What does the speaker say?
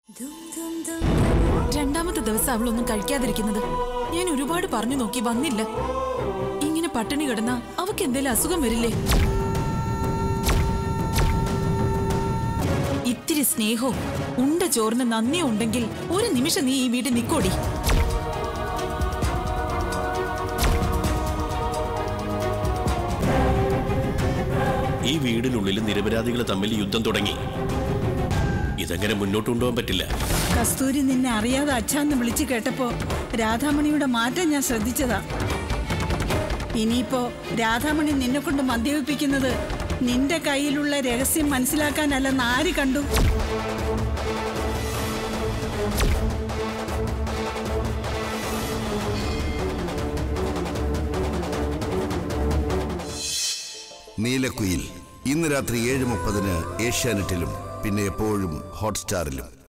രണ്ടാമത്തെ ദിവസം അവളൊന്നും കഴിക്കാതിരിക്കുന്നത് ഞാൻ ഒരുപാട് പറഞ്ഞു നോക്കി വന്നില്ല ഇങ്ങനെ പട്ടിണി കിടന്ന അവക്ക് എന്തേലും അസുഖം വരില്ലേ ഇത്തിരി സ്നേഹവും ഉണ്ട ചോറിന് നന്ദിയും ഉണ്ടെങ്കിൽ ഒരു നിമിഷം നീ ഈ വീട്ടിൽ നിക്കോടി ഈ വീടിനുള്ളിൽ നിരപരാധികൾ തമ്മിൽ യുദ്ധം തുടങ്ങി ഇതെങ്ങനെ മുന്നോട്ട് കൊണ്ടുപോകാൻ പറ്റില്ല കസ്തൂരി നിന്നെ അറിയാതെ അച്ഛാന്ന് വിളിച്ചു കേട്ടപ്പോ രാധാമണിയുടെ മാറ്റം ഞാൻ ശ്രദ്ധിച്ചതാ ഇനിയിപ്പോ രാധാമണി നിന്നെ കൊണ്ട് മദ്യപിപ്പിക്കുന്നത് നിന്റെ കയ്യിലുള്ള രഹസ്യം മനസ്സിലാക്കാനല്ലെന്ന് ആര് കണ്ടു നീലക്കുയിൽ ഇന്ന് രാത്രി ഏഴ് മുപ്പതിന് ഏഷ്യാനെറ്റിലും പിന്നെ എപ്പോഴും ഹോട്ട്സ്റ്റാറിലും